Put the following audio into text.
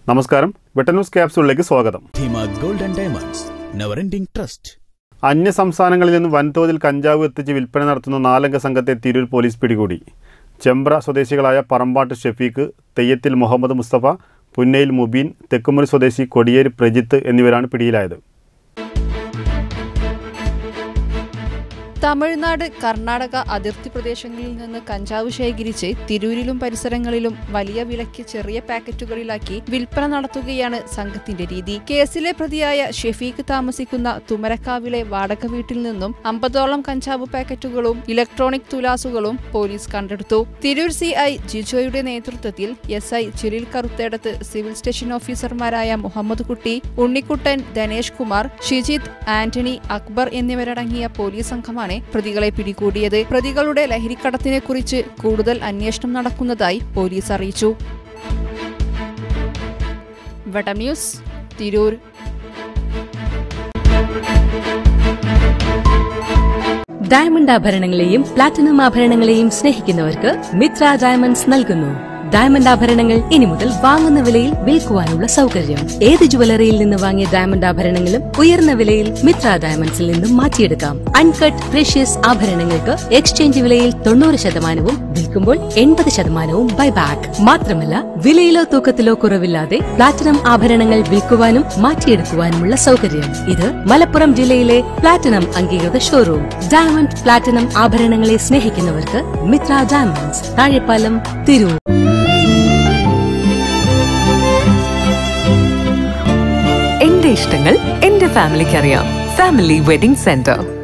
നമസ്കാരം വെട്ട ന്യൂസ് ക്യാപ്സൂളിലേക്ക് സ്വാഗതം Dheema gold and diamonds never ending trust അന്യ സംസ്ഥാനങ്ങളിൽ നിന്ന് വൻതോതിൽ കഞ്ചാവ് എത്തിച്ച് വിൽപ്പന നടത്തുന്ന നാലംഗ സംഘത്തെ തിരൂർ പോലീസ് പിടികൂടി ചെമ്പ്ര സ്വദേശികളായ പറമ്പാട്ട് ഷെഫീഖ് തെയ്യത്തിൽ മുഹമ്മദ് മുസ്തഫ പുന്നയിൽ മുബീൻ തെക്കുമുറി സ്വദേശി കൊടിയേരി പ്രജിത്ത് എന്നിവരാണ് പിടിയിലായത് തമിഴ്നാട് കർണാടക അതിർത്തി പ്രദേശങ്ങളിൽ നിന്ന് കഞ്ചാവ് ശേഖരിച്ച് തിരൂരിലും പരിസരങ്ങളിലും വലിയ വിലയ്ക്ക് ചെറിയ പാക്കറ്റുകളിലാക്കി വിൽപ്പന നടത്തുകയാണ് സംഘത്തിന്റെ രീതി കേസിലെ പ്രതിയായ ഷെഫീഖ് താമസിക്കുന്ന തുമരക്കാവിലെ വാടക വീട്ടിൽ നിന്നും അമ്പതോളം കഞ്ചാവ് പാക്കറ്റുകളും ഇലക്ട്രോണിക് തുലാസുകളും പോലീസ് കണ്ടെടുത്തു തിരൂർ സി ഐ ജിജോയുടെ നേതൃത്വത്തിൽ എസ് ഐ ചിലിൽ കറുത്തേടത്ത് സിവിൽ സ്റ്റേഷൻ ഓഫീസർമാരായ മുഹമ്മദ് കുട്ടി ഉണ്ണിക്കുട്ടൻ ധനേഷ് കുമാർ ഷിജിത് ആന്റണി അക്ബർ എന്നിവരടങ്ങിയ പോലീസ് സംഘമാണ് പ്രതികളെ പിടികൂടിയത് പ്രതികളുടെ ലഹരിക്കടത്തിനെ കുറിച്ച് കൂടുതൽ അന്വേഷണം നടക്കുന്നതായി പോലീസ് അറിയിച്ചു വടം ന്യൂസ് തിരൂർ ഡയമണ്ട് ആഭരണങ്ങളെയും പ്ലാറ്റിനം ആഭരണങ്ങളെയും സ്നേഹിക്കുന്നവർക്ക് മിത്ര ഡയമണ്ട്സ് നൽകുന്നു ഡയമണ്ട് ആഭരണങ്ങൾ ഇനി മുതൽ വാങ്ങുന്ന വിലയിൽ വിൽക്കുവാനുള്ള സൗകര്യം ഏത് ജുവലറിയിൽ നിന്ന് വാങ്ങിയ ഡയമണ്ട് ആഭരണങ്ങളും ഉയർന്ന വിലയിൽ മിത്ര ഡയമണ്ട്സിൽ നിന്നും മാറ്റിയെടുക്കാം അൺകട്ട് പ്രഷ്യസ് ആഭരണങ്ങൾക്ക് എക്സ്ചേഞ്ച് വിലയിൽ തൊണ്ണൂറ് ശതമാനവും വിൽക്കുമ്പോൾ എൺപത് ശതമാനവും ബൈബാക്ക് മാത്രമല്ല വിലയിലോ തൂക്കത്തിലോ കുറവില്ലാതെ പ്ലാറ്റിനം ആഭരണങ്ങൾ വിൽക്കുവാനും മാറ്റിയെടുക്കുവാനുമുള്ള സൗകര്യം ഇത് മലപ്പുറം ജില്ലയിലെ പ്ലാറ്റിനം അംഗീകൃത ഷോറൂം ഡയമണ്ട് പ്ലാറ്റിനം ആഭരണങ്ങളെ സ്നേഹിക്കുന്നവർക്ക് മിത്ര ഡയമണ്ട്സ് താഴെപ്പാലം തിരൂർ എന്റെ ഇഷ്ടങ്ങൾ എന്റെ ഫാമിലിക്ക് അറിയാം ഫാമിലി വെഡിംഗ് സെന്റർ